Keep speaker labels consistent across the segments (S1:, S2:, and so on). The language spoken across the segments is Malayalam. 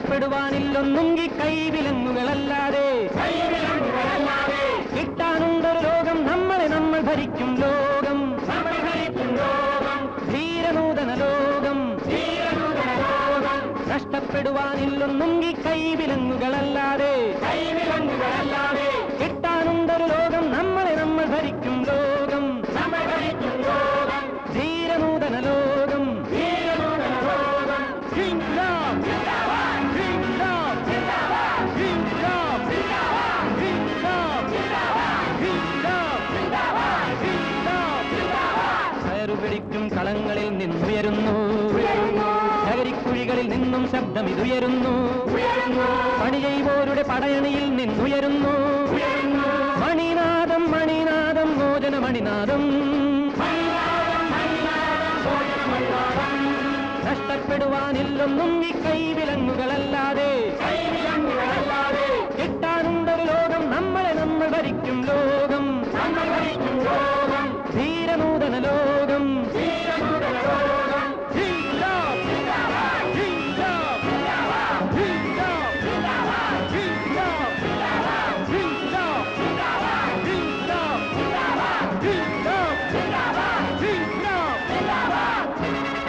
S1: നഷ്ടപ്പെടുവാനില്ലൊന്നുങ്കി കൈവിലങ്ങുകളല്ലാതെ കിട്ടാനുണ്ടൊരു ലോകം നമ്മളെ നമ്മൾ ഭരിക്കും ലോകം ധീരനൂതന ലോകം നഷ്ടപ്പെടുവാനില്ലൊന്നുങ്കി കൈവിലങ്ങുകളല്ലാതെ കിട്ടാനുണ്ടൊരു ലോകം നമ്മളെ നമ്മൾ ഭരിക്കും ലോകം ധീരനൂതന ലോകം Kingdom! Kingdom! Kingdom! Kingdom! കയറുപിടിക്കും കളങ്ങളിൽ നിന്നുയരുന്നു നഗരിക്കുഴികളിൽ നിന്നും ശബ്ദം ഇതുയരുന്നു പണി ചെയ്വോരുടെ പടയണിയിൽ നിന്നുയരുന്നു മണിനാദം മണിനാദം മോചന മണിനാദം നഷ്ടപ്പെടുവാനില്ലൊന്നും ഈ കൈവിലങ്ങുകളല്ലാതെ കിട്ടാനുണ്ടൊരു ലോകം നമ്മളെ നമ്മൾ ഭരിക്കും ലോകം ധീരനൂതന ലോകം ജിന്ദാബ്! ജിന്ദാബ്! ജിന്ദാബ്! ജിന്ദാബ്! ജിന്ദാബ്! ജിന്ദാബ്! ജിന്ദാബ്! ജിന്ദാബ്!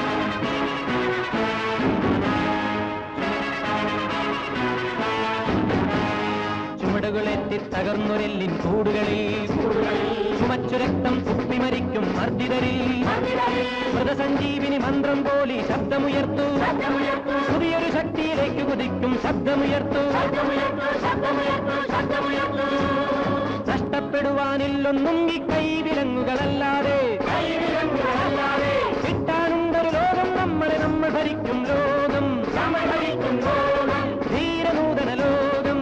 S1: ചുമടുകളേറ്റി തകർന്നൊരെല്ലിൻ കൂടുകളിൽ ചുമച്ചു രക്തം തുപ്പിമരിക്കും മർദ്ദിതരിൽ മൃതസഞ്ജീവിനി മന്ത്രം പോലെ ശബ്ദമുയർത്തു പുതിയൊരു ശക്തിയിലേക്ക് കുതിക്കും ശബ്ദമുയർത്തു നഷ്ടപ്പെടുവാനില്ലൊന്നും ഈ കൈവിലങ്ങുകളല്ലാതെ കിട്ടാനുണ്ടൊരു ലോകം നമ്മളെ നമ്മൾ ഭരിക്കും ലോകം ധീരനൂതന ലോകം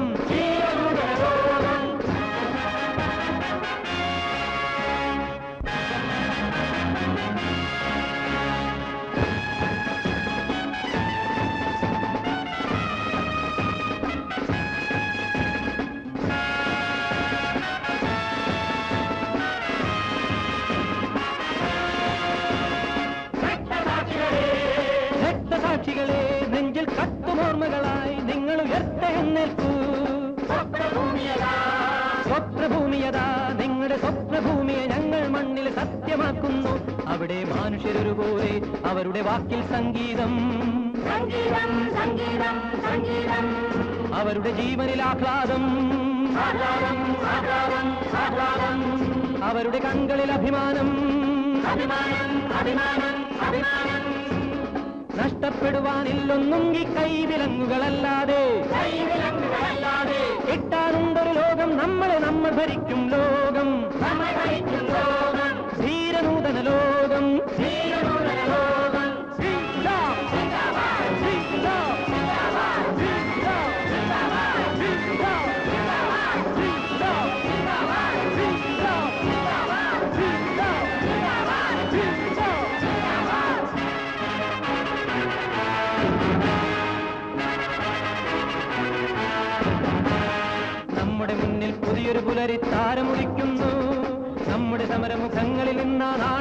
S1: രക്തസാക്ഷികളെ നെഞ്ചിൽ കത്തുമോർമ്മകളായി നിങ്ങൾ ഉയർത്തെഴുന്നേൽക്കൂ സ്വപ്നഭൂമിയതാ നിങ്ങളുടെ സ്വപ്നഭൂമിയെ ഞങ്ങൾ മണ്ണിൽ സത്യമാക്കുന്നു അവിടെ മനുഷ്യരൊരുപോലെ അവരുടെ വാക്കിൽ സംഗീതം
S2: സംഗീതം സംഗീതം സംഗീതം
S1: അവരുടെ ജീവനിൽ ആഹ്ലാദം
S2: ആഹ്ലാദം ആഹ്ലാദം ആഹ്ലാദം
S1: അവരുടെ കൺകളിൽ അഭിമാനം
S2: അഭിമാനം അഭിമാനം അഭിമാനം
S1: നഷ്ടപ്പെടുവാനില്ലൊന്നും ഈ കൈവിലങ്ങുകളല്ലാതെ
S2: കൈവിലങ്ങുകളല്ലാതെ
S1: കിട്ടാനുണ്ടൊരു ലോകം നമ്മളെ നമ്മൾ ഭരിക്കും ലോകം
S2: നമ്മൾ ഭരിക്കും ലോകം
S1: ധീരനൂതന ലോകം
S2: ധീരനൂതന ലോകം
S1: ജിന്ദാബ്! ജിന്ദാബ്! ജിന്ദാബ്! ജിന്ദാബ്! ജിന്ദാബ്! ജിന്ദാബ്! ജിന്ദാബ്! ജിന്ദാബ്! നമ്മുടെ മുന്നിൽ പുതിയൊരു പുലരി താരമുടിക്കുന്നു നമ്മുടെ സമരമുഖങ്ങളിൽ നിന്നാണ്